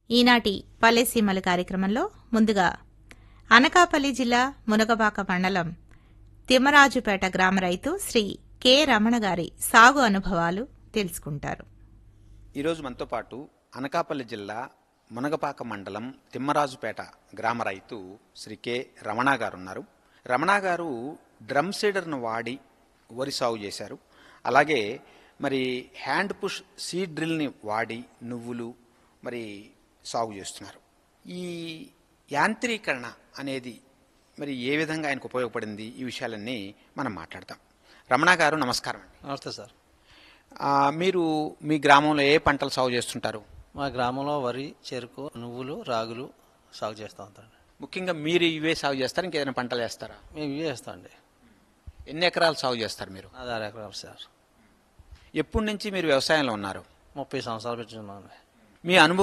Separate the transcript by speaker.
Speaker 1: ఈనాటి పల్లెసీమలు కార్యక్రమంలో ముందుగా అనకాపల్లి జిల్లా మునగబాక మండలం తిమ్మరాజుపేట గ్రామ రైతు శ్రీ కె రమణ గారి సాగు అనుభవాలు తెలుసుకుంటారు
Speaker 2: ఈరోజు మనతో పాటు అనకాపల్లి జిల్లా మునగపాక మండలం తిమ్మరాజుపేట గ్రామ రైతు శ్రీ కె రమణ గారు ఉన్నారు రమణ గారు డ్రమ్ సీడర్ను వాడి వరి సాగు చేశారు అలాగే మరి హ్యాండ్ పుష్ సీడ్ డ్రిల్ని వాడి నువ్వులు మరి సాగు చేస్తున్నారు ఈ యాంత్రీకరణ అనేది మరి ఏ విధంగా ఆయనకు ఉపయోగపడింది ఈ విషయాలన్నీ మనం మాట్లాడతాం రమణ గారు నమస్కారం అండి
Speaker 3: నమస్తే సార్
Speaker 2: ఆ, మీరు మీ గ్రామంలో ఏ పంటలు సాగు చేస్తుంటారు
Speaker 3: మా గ్రామంలో వరి చెరుకు నువ్వులు రాగులు సాగు చేస్తూ ఉంటాండి
Speaker 2: ముఖ్యంగా మీరు ఇవే సాగు చేస్తారు ఇంకేదైనా పంటలు వేస్తారా
Speaker 3: మేము ఇవే వేస్తామండి
Speaker 2: ఎన్ని ఎకరాలు సాగు చేస్తారు మీరు
Speaker 3: అది ఆరు ఎకరాలు సార్
Speaker 2: ఎప్పటి నుంచి మీరు వ్యవసాయంలో ఉన్నారు
Speaker 3: ముప్పై సంవత్సరాలు పెంచున్నామండి
Speaker 2: మీ అనుభవం